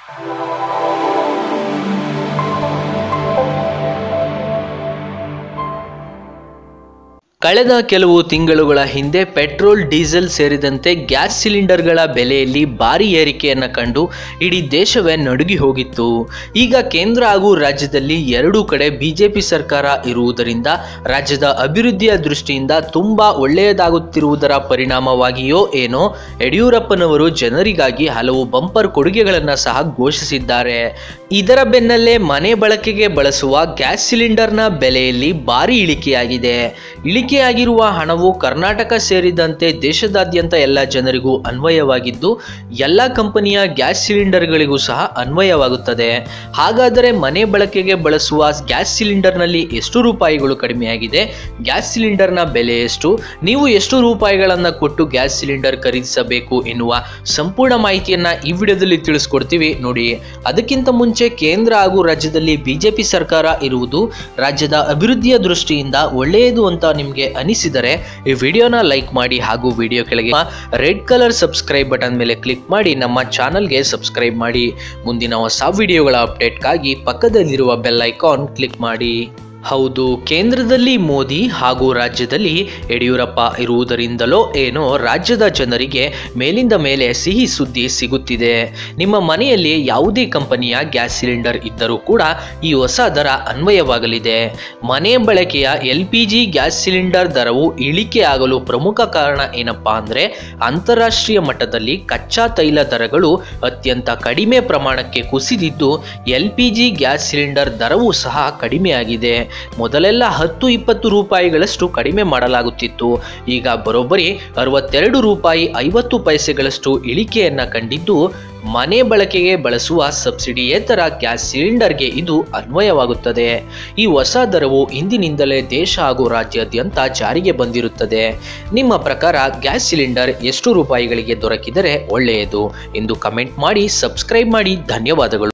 ಕಳೆದ ಕೆಲವು ತಿಂಗಳುಗಳ ಹಿಂದೆ ಪೆಟ್ರೋಲ್ ಡೀಸೆಲ್ ಸೇರಿದಂತೆ ಗ್ಯಾಸ್ ಸಿಲಿಂಡರ್ಗಳ ಬೆಲೆಯಲ್ಲಿ ಭಾರಿ ಏರಿಕೆಯನ್ನು ಕಂಡು ಇಡೀ ದೇಶವೇ ನಡುಗಿ ಹೋಗಿತ್ತು ಈಗ ಕೇಂದ್ರ ಹಾಗೂ ರಾಜ್ಯದಲ್ಲಿ ಎರಡೂ ಕಡೆ ಬಿಜೆಪಿ ಸರ್ಕಾರ ಇರುವುದರಿಂದ ರಾಜ್ಯದ ಅಭಿವೃದ್ಧಿಯ ದೃಷ್ಟಿಯಿಂದ ತುಂಬಾ ಒಳ್ಳೆಯದಾಗುತ್ತಿರುವುದರ ಪರಿಣಾಮವಾಗಿಯೋ ಏನೋ ಯಡಿಯೂರಪ್ಪನವರು ಜನರಿಗಾಗಿ ಹಲವು ಬಂಪರ್ ಕೊಡುಗೆಗಳನ್ನು ಸಹ ಘೋಷಿಸಿದ್ದಾರೆ ಇದರ ಬೆನ್ನಲ್ಲೇ ಮನೆ ಬಳಕೆಗೆ ಬಳಸುವ ಗ್ಯಾಸ್ ಸಿಲಿಂಡರ್ನ ಬೆಲೆಯಲ್ಲಿ ಭಾರಿ ಇಳಿಕೆಯಾಗಿದೆ ಇಳಿಕೆಯಾಗಿರುವ ಹಣವು ಕರ್ನಾಟಕ ಸೇರಿದಂತೆ ದೇಶದಾದ್ಯಂತ ಎಲ್ಲ ಜನರಿಗೂ ಅನ್ವಯವಾಗಿದ್ದು ಎಲ್ಲ ಕಂಪನಿಯ ಗ್ಯಾಸ್ ಸಿಲಿಂಡರ್ಗಳಿಗೂ ಸಹ ಅನ್ವಯವಾಗುತ್ತದೆ ಹಾಗಾದರೆ ಮನೆ ಬಳಕೆಗೆ ಬಳಸುವ ಗ್ಯಾಸ್ ಸಿಲಿಂಡರ್ನಲ್ಲಿ ಎಷ್ಟು ರೂಪಾಯಿಗಳು ಕಡಿಮೆಯಾಗಿದೆ ಗ್ಯಾಸ್ ಸಿಲಿಂಡರ್ನ ಬೆಲೆ ಎಷ್ಟು ನೀವು ಎಷ್ಟು ರೂಪಾಯಿಗಳನ್ನು ಕೊಟ್ಟು ಗ್ಯಾಸ್ ಸಿಲಿಂಡರ್ ಖರೀದಿಸಬೇಕು ಎನ್ನುವ ಸಂಪೂರ್ಣ ಮಾಹಿತಿಯನ್ನ ಈ ವಿಡಿಯೋದಲ್ಲಿ ತಿಳಿಸ್ಕೊಡ್ತೀವಿ ನೋಡಿ ಅದಕ್ಕಿಂತ ಮುಂಚೆ ಕೇಂದ್ರ ಹಾಗೂ ರಾಜ್ಯದಲ್ಲಿ ಬಿಜೆಪಿ ಸರ್ಕಾರ ಇರುವುದು ರಾಜ್ಯದ ಅಭಿವೃದ್ಧಿಯ ದೃಷ್ಟಿಯಿಂದ ಒಳ್ಳೆಯದು ಅಂತ ನಿಮಗೆ ಅನಿಸಿದರೆ ಈ ವಿಡಿಯೋನ ಲೈಕ್ ಮಾಡಿ ಹಾಗೂ ವಿಡಿಯೋ ಕೆಳಗೆ ರೆಡ್ ಕಲರ್ ಸಬ್ಸ್ಕ್ರೈಬ್ ಬಟನ್ ಮೇಲೆ ಕ್ಲಿಕ್ ಮಾಡಿ ನಮ್ಮ ಚಾನಲ್ಗೆ ಸಬ್ಸ್ಕ್ರೈಬ್ ಮಾಡಿ ಮುಂದಿನ ಹೊಸ ವಿಡಿಯೋಗಳ ಅಪ್ಡೇಟ್ಗಾಗಿ ಪಕ್ಕದಲ್ಲಿರುವ ಬೆಲ್ ಐಕಾನ್ ಕ್ಲಿಕ್ ಮಾಡಿ ಹೌದು ಕೇಂದ್ರದಲ್ಲಿ ಮೋದಿ ಹಾಗೂ ರಾಜ್ಯದಲ್ಲಿ ಯಡಿಯೂರಪ್ಪ ಇರುವುದರಿಂದಲೋ ಏನೋ ರಾಜ್ಯದ ಜನರಿಗೆ ಮೇಲಿಂದ ಮೇಲೆ ಸಿಹಿ ಸುದ್ದಿ ಸಿಗುತ್ತಿದೆ ನಿಮ್ಮ ಮನೆಯಲ್ಲಿ ಯಾವುದೇ ಕಂಪನಿಯ ಗ್ಯಾಸ್ ಸಿಲಿಂಡರ್ ಇದ್ದರೂ ಕೂಡ ಈ ಹೊಸ ದರ ಅನ್ವಯವಾಗಲಿದೆ ಮನೆ ಬಳಕೆಯ L P G gas cylinder ದರವು ಇಳಿಕೆ ಆಗಲು ಪ್ರಮುಖ ಕಾರಣ ಏನಪ್ಪಾ ಅಂದರೆ ಅಂತಾರಾಷ್ಟ್ರೀಯ ಮಟ್ಟದಲ್ಲಿ ಕಚ್ಚಾ ತೈಲ ದರಗಳು ಅತ್ಯಂತ ಕಡಿಮೆ ಪ್ರಮಾಣಕ್ಕೆ ಕುಸಿದಿದ್ದು L P G gas cylinder ದರವೂ ಸಹ ಕಡಿಮೆಯಾಗಿದೆ ಮೊದಲೆಲ್ಲ ಹತ್ತು ಇಪ್ಪತ್ತು ರೂಪಾಯಿಗಳಷ್ಟು ಕಡಿಮೆ ಮಾಡಲಾಗುತ್ತಿತ್ತು ಈಗ ಬರೋಬ್ಬರಿ ಅರವತ್ತೆರಡು ರೂಪಾಯಿ ಐವತ್ತು ಪೈಸೆಗಳಷ್ಟು ಇಳಿಕೆಯನ್ನ ಕಂಡಿದ್ದು ಮನೆ ಬಳಕೆಗೆ ಬಳಸುವ ಸಬ್ಸಿಡಿಯೇತರ ಗ್ಯಾಸ್ ಸಿಲಿಂಡರ್ಗೆ ಇದು ಅನ್ವಯವಾಗುತ್ತದೆ ಈ ಹೊಸ ದರವು ಇಂದಿನಿಂದಲೇ ದೇಶ ಹಾಗೂ ರಾಜ್ಯಾದ್ಯಂತ ಜಾರಿಗೆ ಬಂದಿರುತ್ತದೆ ನಿಮ್ಮ ಪ್ರಕಾರ ಗ್ಯಾಸ್ ಸಿಲಿಂಡರ್ ಎಷ್ಟು ರೂಪಾಯಿಗಳಿಗೆ ದೊರಕಿದರೆ ಒಳ್ಳೆಯದು ಎಂದು ಕಮೆಂಟ್ ಮಾಡಿ ಸಬ್ಸ್ಕ್ರೈಬ್ ಮಾಡಿ ಧನ್ಯವಾದಗಳು